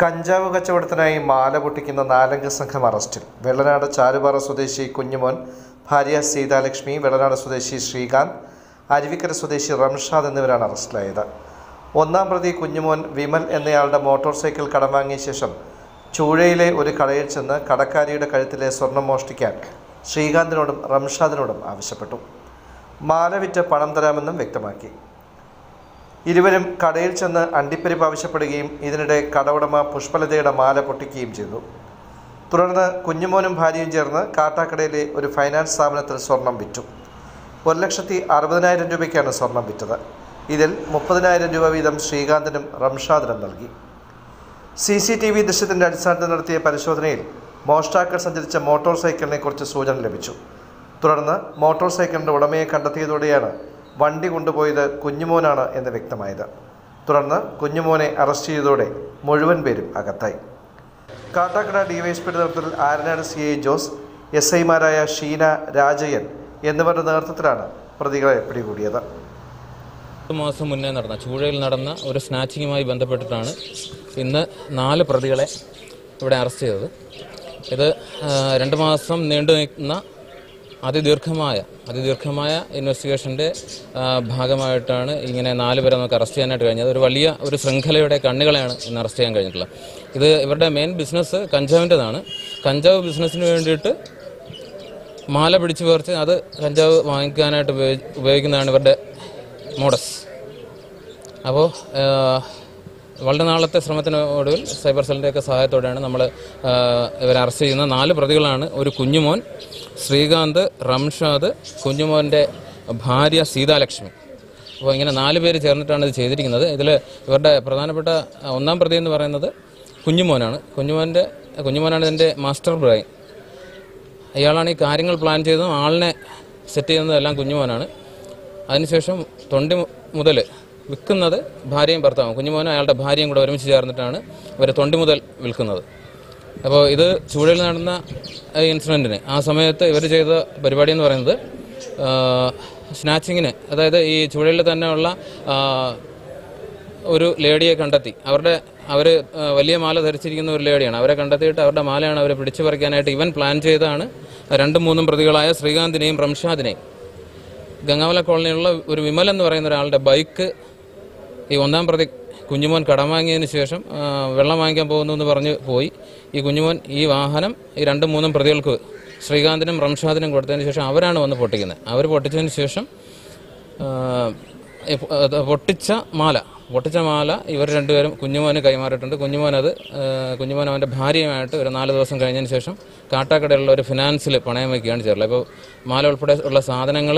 കഞ്ചാവ് കച്ചവടത്തിനായി മാല പൊട്ടിക്കുന്ന നാലംഗ സംഘം അറസ്റ്റിൽ വെള്ളനാട് ചാരുപാറ സ്വദേശി കുഞ്ഞുമോൻ ഭാര്യ സീതാലക്ഷ്മി വെള്ളനാട് സ്വദേശി ശ്രീകാന്ത് അരുവിക്കര സ്വദേശി റംഷാദ് എന്നിവരാണ് അറസ്റ്റിലായത് ഒന്നാം പ്രതി കുഞ്ഞുമോൻ വിമൽ എന്നയാളുടെ മോട്ടോർ സൈക്കിൾ കടം വാങ്ങിയ ശേഷം ചൂഴയിലെ ഒരു കടയിൽ ചെന്ന് കടക്കാരിയുടെ കഴുത്തിലെ സ്വർണം മോഷ്ടിക്കാൻ ശ്രീകാന്തിനോടും റംഷാദിനോടും ആവശ്യപ്പെട്ടു മാല വിറ്റ് പണം തരാമെന്നും വ്യക്തമാക്കി ഇരുവരും കടയിൽ ചെന്ന് അണ്ടിപ്പരിപ്പ് ആവശ്യപ്പെടുകയും ഇതിനിടെ കടവുടമ പുഷ്പലതയുടെ മാല പൊട്ടിക്കുകയും ചെയ്തു തുടർന്ന് കുഞ്ഞുമോനും ഭാര്യയും ചേർന്ന് കാട്ടാക്കടയിലെ ഒരു ഫൈനാൻസ് സ്ഥാപനത്തിൽ സ്വർണം വിറ്റു ഒരു ലക്ഷത്തി അറുപതിനായിരം രൂപയ്ക്കാണ് സ്വർണം വിറ്റത് ഇതിൽ മുപ്പതിനായിരം രൂപ വീതം ശ്രീകാന്തിനും റംഷാദിനും നൽകി സി സി ടി വി ദൃശ്യത്തിൻ്റെ അടിസ്ഥാനത്തിൽ നടത്തിയ പരിശോധനയിൽ മോഷ്ടാക്കൾ സഞ്ചരിച്ച മോട്ടോർ സൈക്കിളിനെ കുറിച്ച് സൂചന ലഭിച്ചു തുടർന്ന് മോട്ടോർ സൈക്കിളിൻ്റെ ഉടമയെ കണ്ടെത്തിയതോടെയാണ് വണ്ടി കൊണ്ടുപോയത് കുഞ്ഞുമോനാണ് എന്ന് വ്യക്തമായത് തുടർന്ന് കുഞ്ഞുമോനെ അറസ്റ്റ് ചെയ്തതോടെ മുഴുവൻ പേരും അകത്തായി കാട്ടാക്കട ഡിവൈഎസ്പിയുടെ നേതൃത്വത്തിൽ Aranad C I Jose S ഐമാരായ ഷീന രാജയൻ എന്നിവരുടെ നേതൃത്വത്തിലാണ് പ്രതികളെ പിടികൂടിയത് പത്ത് മാസം മുന്നേ നടന്ന ചൂഴയിൽ നടന്ന ഒരു സ്നാച്ചിങ്ങുമായി ബന്ധപ്പെട്ടിട്ടാണ് ഇന്ന് നാല് പ്രതികളെ ഇവിടെ അറസ്റ്റ് ചെയ്തത് ഇത് ആ, രണ്ട് മാസം നീണ്ടു നിൽക്കുന്ന അതിദീർഘമായ അതിദീർഘമായ ഇൻവെസ്റ്റിഗേഷൻ്റെ ഭാഗമായിട്ടാണ് ഇങ്ങനെ നാല് പേരെ നമുക്ക് അറസ്റ്റ് ചെയ്യാനായിട്ട് കഴിഞ്ഞത് ഒരു വലിയ ഒരു ശൃംഖലയുടെ കണ്ണുകളെയാണ് ഇന്ന് അറസ്റ്റ് ചെയ്യാൻ കഴിഞ്ഞിട്ടുള്ളത് ഇത് ഇവരുടെ മെയിൻ ബിസിനസ് കഞ്ചാവിൻ്റെതാണ് കഞ്ചാവ് ബിസിനസ്സിന് വേണ്ടിയിട്ട് മാല പിടിച്ചു പറിച്ച് അത് കഞ്ചാവ് വാങ്ങിക്കാനായിട്ട് ഉപയോഗി ഉപയോഗിക്കുന്നതാണ് ഇവരുടെ മോഡസ് അപ്പോൾ വളരെ നാളത്തെ ശ്രമത്തിന് ഒടുവിൽ സൈബർ സെല്ലിൻ്റെയൊക്കെ സഹായത്തോടെയാണ് നമ്മൾ ഇവരെ അറസ്റ്റ് ചെയ്യുന്ന നാല് പ്രതികളാണ് ഒരു കുഞ്ഞുമോൻ ശ്രീകാന്ത് റംഷാദ് കുഞ്ഞുമോൻ്റെ ഭാര്യ സീതാലക്ഷ്മി അപ്പോൾ ഇങ്ങനെ നാല് പേര് ചേർന്നിട്ടാണ് ഇത് ചെയ്തിരിക്കുന്നത് ഇതിൽ ഇവരുടെ പ്രധാനപ്പെട്ട ആ, ഒന്നാം പ്രതി എന്ന് പറയുന്നത് കുഞ്ഞുമോനാണ് കുഞ്ഞുമോൻ്റെ കുഞ്ഞുമോനാണ് ഇതിൻ്റെ മാസ്റ്റർ ബ്രെയിൻ അയാളാണ് ഈ കാര്യങ്ങൾ പ്ലാൻ ചെയ്തതും ആളിനെ സെറ്റ് ചെയ്യുന്നതും എല്ലാം കുഞ്ഞുമോനാണ് അതിനുശേഷം തൊണ്ടി മു- മുതൽ വിൽക്കുന്നത് ഭാര്യയും ഭർത്താവും കുഞ്ഞുമോനും അയാളുടെ ഭാര്യയും കൂടെ ഒരുമിച്ച് ചേർന്നിട്ടാണ് ഇവർ തൊണ്ടി മുതൽ വിൽക്കുന്നത് അപ്പോൾ ഇത് ചൂഴയിൽ നടന്ന ഈ ഇൻസിഡൻറ്റിന് ആ സമയത്ത് ഇവർ ചെയ്ത പരിപാടി എന്ന് പറയുന്നത് സ്നാച്ചിങ്ങിന് അതായത് ഈ ചൂഴയിൽ തന്നെയുള്ള ആ, ഒരു ലേഡിയെ കണ്ടെത്തി അവരുടെ അവർ വലിയ മാല ധരിച്ചിരിക്കുന്ന ഒരു ലേഡിയാണ് അവരെ കണ്ടെത്തിയിട്ട് അവരുടെ മാലയാണ് അവരെ പിടിച്ചു പറിക്കാനായിട്ട് ഇവൻ പ്ലാൻ ചെയ്താണ് രണ്ടും മൂന്നും പ്രതികളായ ശ്രീകാന്തിനെയും റംഷാദിനെയും ഗംഗാവല കോളനിയിലുള്ള ഒരു വിമൽ എന്ന് പറയുന്ന ഒരാളുടെ ബൈക്ക് ഈ ഒന്നാം പ്രതി കുഞ്ഞുമോൻ കടം വാങ്ങിയതിന് ശേഷം ആ, വെള്ളം വാങ്ങിക്കാൻ പോകുന്നു എന്ന് പറഞ്ഞ് പോയി ഈ കുഞ്ഞുമോൻ ഈ വാഹനം ഈ രണ്ടും മൂന്നും പ്രതികൾക്ക് ശ്രീകാന്തിനും റംഷാദിനും കൊടുത്തതിന് ശേഷം അവരാണ് വന്ന് പൊട്ടിക്കുന്നത് അവർ പൊട്ടിച്ചതിന് ശേഷം ആ, ഈ പൊ- അത് പൊട്ടിച്ച മാല പൊട്ടിച്ച മാല ഇവർ രണ്ടുപേരും കുഞ്ഞുമോന് കൈമാറിയിട്ടുണ്ട് കുഞ്ഞുമോൻ അത് ആ, കുഞ്ഞുമോൻ അവൻ്റെ ഭാര്യയുമായിട്ട് ഒരു നാല് ദിവസം കഴിഞ്ഞതിന് ശേഷം കാട്ടാക്കടയിലുള്ള ഒരു ഫിനാൻസിൽ പണയം വയ്ക്കുകയാണ് ചെയ്തിട്ടുള്ളത് ഇപ്പോൾ മാല ഉൾപ്പെടെ ഉള്ള സാധനങ്ങൾ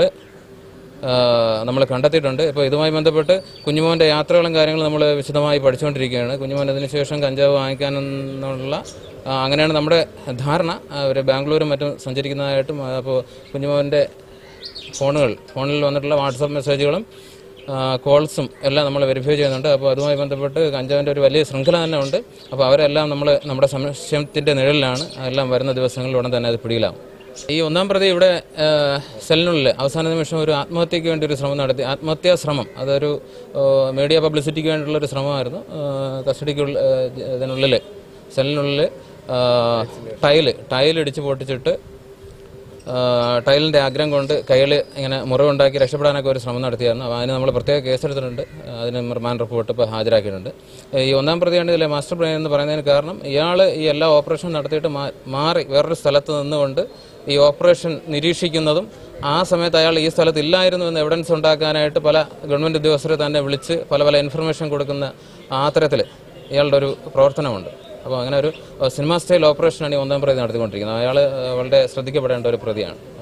നമ്മൾ കണ്ടെത്തിയിട്ടുണ്ട് ഇപ്പോൾ ഇതുമായി ബന്ധപ്പെട്ട് കുഞ്ഞുമോൻ്റെ യാത്രകളും കാര്യങ്ങളും നമ്മൾ വിശദമായി പഠിച്ചുകൊണ്ടിരിക്കുകയാണ് കുഞ്ഞുമോൻ അതിനുശേഷം കഞ്ചാവ് വാങ്ങിക്കാനെന്നുള്ള ആ, അങ്ങനെയാണ് നമ്മുടെ ധാരണ അവർ ബാംഗ്ലൂരും മറ്റും സഞ്ചരിക്കുന്നതായിട്ടും ആ, അപ്പോൾ കുഞ്ഞുമോൻ്റെ ഫോണുകൾ ഫോണിൽ വന്നിട്ടുള്ള വാട്സപ്പ് മെസ്സേജുകളും ആ, കോൾസും എല്ലാം നമ്മൾ വെരിഫൈ ചെയ്യുന്നുണ്ട് അപ്പോൾ അതുമായി ബന്ധപ്പെട്ട് കഞ്ചാവിൻ്റെ ഒരു വലിയ ശൃംഖല തന്നെ ഉണ്ട് അപ്പോൾ അവരെല്ലാം നമ്മൾ നമ്മുടെ സംശയത്തിൻ്റെ നിഴലിലാണ് അതെല്ലാം വരുന്ന ദിവസങ്ങളിൽ ഉടൻ തന്നെ അത് പിടിയിലാവും ഈ ഒന്നാം പ്രതി ഇവിടെ ആ, സെല്ലിനുള്ളിൽ അവസാന നിമിഷം ഒരു ആത്മഹത്യയ്ക്ക് വേണ്ടി ഒരു ശ്രമം നടത്തി ആത്മഹത്യാ ശ്രമം അതൊരു ആ, മീഡിയ പബ്ലിസിറ്റിക്ക് വേണ്ടിയുള്ള ഒരു ശ്രമമായിരുന്നു ആ, കസ്റ്റഡിക്കുള്ളിൽ ആ, ഇതിനുള്ളിൽ സെല്ലിനുള്ളിൽ ആ, ടൈല് ടൈലിടിച്ച് പൊട്ടിച്ചിട്ട് ആ, ടൈലിൻ്റെ ആഗ്രഹം കൊണ്ട് കയ്യിൽ ഇങ്ങനെ മുറിവുണ്ടാക്കി രക്ഷപ്പെടാനൊക്കെ ഒരു ശ്രമം നടത്തിയായിരുന്നു അപ്പോൾ അതിന് നമ്മൾ പ്രത്യേക കേസെടുത്തിട്ടുണ്ട് അതിന് റിമാൻഡ് റിപ്പോർട്ട് ഇപ്പോൾ ഹാജരാക്കിയിട്ടുണ്ട് ഈ ഒന്നാം പ്രതിയാണ് ഇതിലെ മാസ്റ്റർ പ്ലാൻ എന്ന് പറയുന്നതിന് കാരണം ഇയാൾ ഈ എല്ലാ ഓപ്പറേഷനും നടത്തിയിട്ട് മാ- മാറി വേറൊരു സ്ഥലത്ത് നിന്നുകൊണ്ട് ഈ ഓപ്പറേഷൻ നിരീക്ഷിക്കുന്നതും ആ സമയത്ത് അയാൾ ഈ സ്ഥലത്ത് ഇല്ലായിരുന്നു എന്ന് എവിഡൻസ് ഉണ്ടാക്കാനായിട്ട് പല ഗവൺമെൻറ് ഉദ്യോഗസ്ഥരെ തന്നെ വിളിച്ച് പല പല ഇൻഫർമേഷൻ കൊടുക്കുന്ന ആ തരത്തിൽ ഇയാളുടെ ഒരു പ്രവർത്തനമുണ്ട് അപ്പോൾ അങ്ങനെ ഒരു സിനിമ സ്റ്റൈൽ ഓപ്പറേഷനാണ് ഈ ഒന്നാം പ്രതി നടത്തിക്കൊണ്ടിരിക്കുന്നത് അയാൾ വളരെ ശ്രദ്ധിക്കപ്പെടേണ്ട ഒരു പ്രതിയാണ്